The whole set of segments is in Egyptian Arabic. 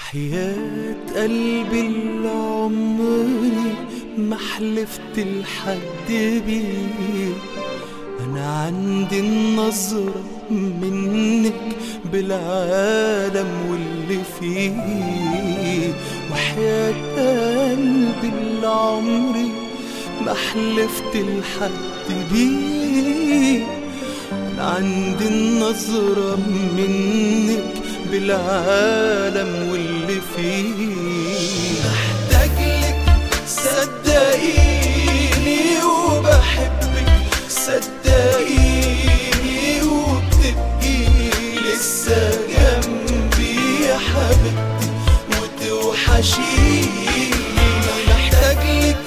وحياة قلبي اللي عمري ما حلفت لحد بيه أنا عندي النظرة منك بالعالم واللي فيه وحياة قلبي اللي عمري ما حلفت لحد بيه أنا عندي النظرة منك بالعالم واللي فيه محتاج لك صدقيني وبحبك صدقيني وبتبقي لسه جنبي يا حبيبتي وتوحشيني محتاج لك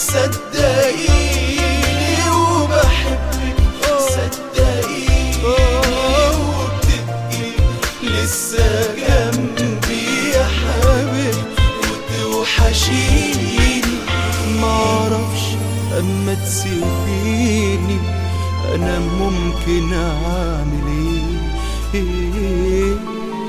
صدقيني وبحبك صدقيني وبتبقي لسه جنبي يا حبيبتي وتوحشيني معرفش اما تسيبيني انا ممكن اعمل ايه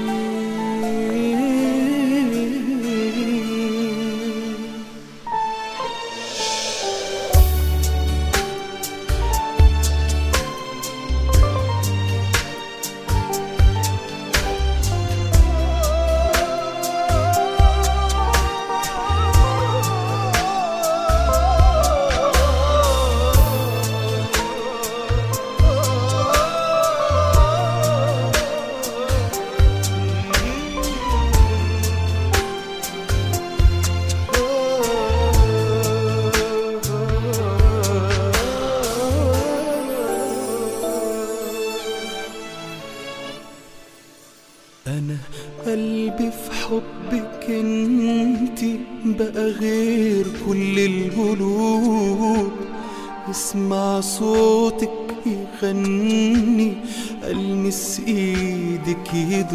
انا قلبي في حبك انتي بقى غير كل القلوب اسمع صوتك يغني المس ايدك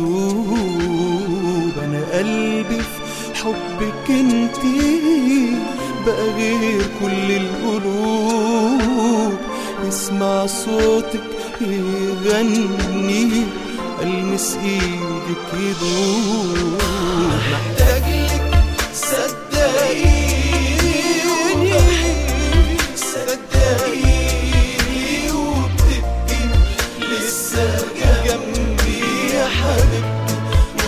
يدوب انا قلبي في حبك انتي بقى غير كل القلوب اسمع صوتك يغني المس ايدك يدوب محتاج لك صدقيني صدقيني وبتبقي لسه جنبي يا حبيبتي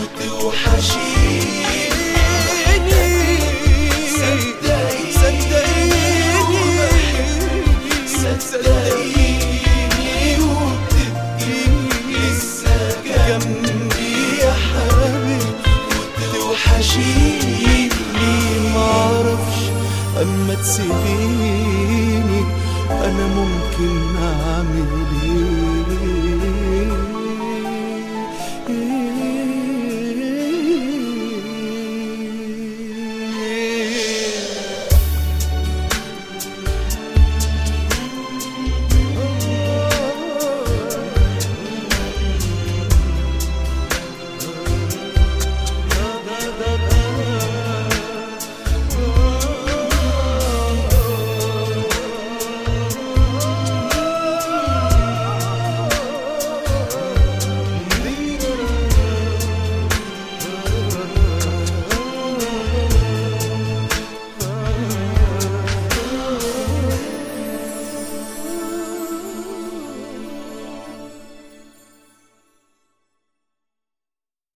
وتوحشيني صدقيني صدقيني صدقيني وبتبقي لسه جنبي يا حبيبي وتوحشيني معرفش اما تسيبيني انا ممكن اعمل ايه